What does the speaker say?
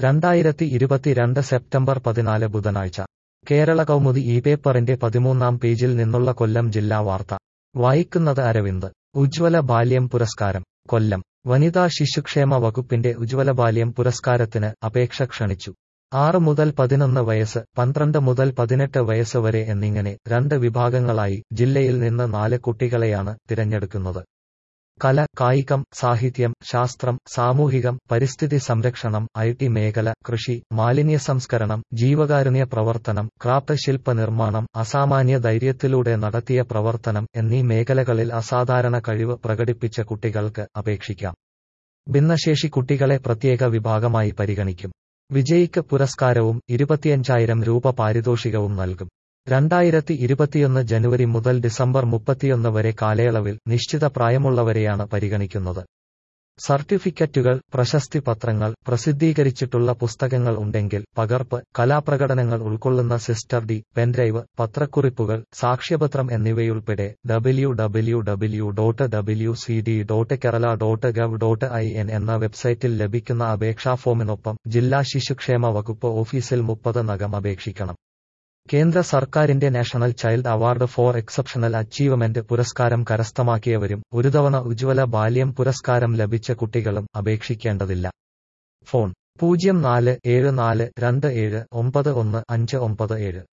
രണ്ടായിരത്തി ഇരുപത്തിരണ്ട് സെപ്റ്റംബർ പതിനാല് ബുധനാഴ്ച കേരള കൗമുദി ഈ പേപ്പറിന്റെ പതിമൂന്നാം പേജിൽ നിന്നുള്ള കൊല്ലം ജില്ലാ വാർത്ത വായിക്കുന്നത് അരവിന്ദ് ഉജ്ജ്വല ബാല്യം പുരസ്കാരം കൊല്ലം വനിതാ ശിശുക്ഷേമ വകുപ്പിന്റെ ഉജ്ജ്വല ബാല്യം പുരസ്കാരത്തിന് അപേക്ഷ ക്ഷണിച്ചു ആറ് മുതൽ പതിനൊന്ന് വയസ്സ് പന്ത്രണ്ട് മുതൽ പതിനെട്ട് വയസ്സ് വരെ എന്നിങ്ങനെ രണ്ട് വിഭാഗങ്ങളായി ജില്ലയിൽ നിന്ന് നാല് കുട്ടികളെയാണ് തിരഞ്ഞെടുക്കുന്നത് കല കായികം സാഹിത്യം ശാസ്ത്രം സാമൂഹികം പരിസ്ഥിതി സംരക്ഷണം ഐ ടി മേഖല കൃഷി മാലിന്യ സംസ്കരണം ജീവകാരുണ്യ പ്രവർത്തനം ക്രാഫ്റ്റ് ശില്പ നിർമ്മാണം അസാമാന്യ ധൈര്യത്തിലൂടെ നടത്തിയ പ്രവർത്തനം എന്നീ മേഖലകളിൽ അസാധാരണ കഴിവ് പ്രകടിപ്പിച്ച കുട്ടികൾക്ക് അപേക്ഷിക്കാം ഭിന്നശേഷി കുട്ടികളെ പ്രത്യേക വിഭാഗമായി പരിഗണിക്കും വിജയിക്ക് പുരസ്കാരവും ഇരുപത്തിയഞ്ചായിരം രൂപ പാരിതോഷികവും നൽകും രണ്ടായിരത്തി ഇരുപത്തിയൊന്ന് ജനുവരി മുതൽ ഡിസംബർ മുപ്പത്തിയൊന്ന് വരെ കാലയളവിൽ നിശ്ചിത പ്രായമുള്ളവരെയാണ് പരിഗണിക്കുന്നത് സർട്ടിഫിക്കറ്റുകൾ പ്രശസ്തി പത്രങ്ങൾ പ്രസിദ്ധീകരിച്ചിട്ടുള്ള പുസ്തകങ്ങൾ ഉണ്ടെങ്കിൽ പകർപ്പ് കലാപ്രകടനങ്ങൾ ഉൾക്കൊള്ളുന്ന സിസ്റ്റർ ഡി പെൻഡ്രൈവ് പത്രക്കുറിപ്പുകൾ സാക്ഷ്യപത്രം എന്നിവയുൾപ്പെടെ W W W dot W C D dot Kerala dot gov dot I N എന്ന വെബ്സൈറ്റിൽ ലഭിക്കുന്ന അപേക്ഷാ ഫോമിനൊപ്പം ജില്ലാ ശിശുക്ഷേമ വകുപ്പ് ഓഫീസിൽ മുപ്പത് നകം അപേക്ഷിക്കണം കേന്ദ്ര സർക്കാരിന്റെ national child award for exceptional achievement പുരസ്കാരം കരസ്ഥമാക്കിയവരും ഒരു തവണ ഉജ്ജ്വല ബാല്യം പുരസ്കാരം ലഭിച്ച കുട്ടികളും അപേക്ഷിക്കേണ്ടതില്ല ഫോൺ പൂജ്യം നാല് ഏഴ് നാല് രണ്ട് ഏഴ് ഒമ്പത് ഒന്ന് അഞ്ച് ഒമ്പത് ഏഴ്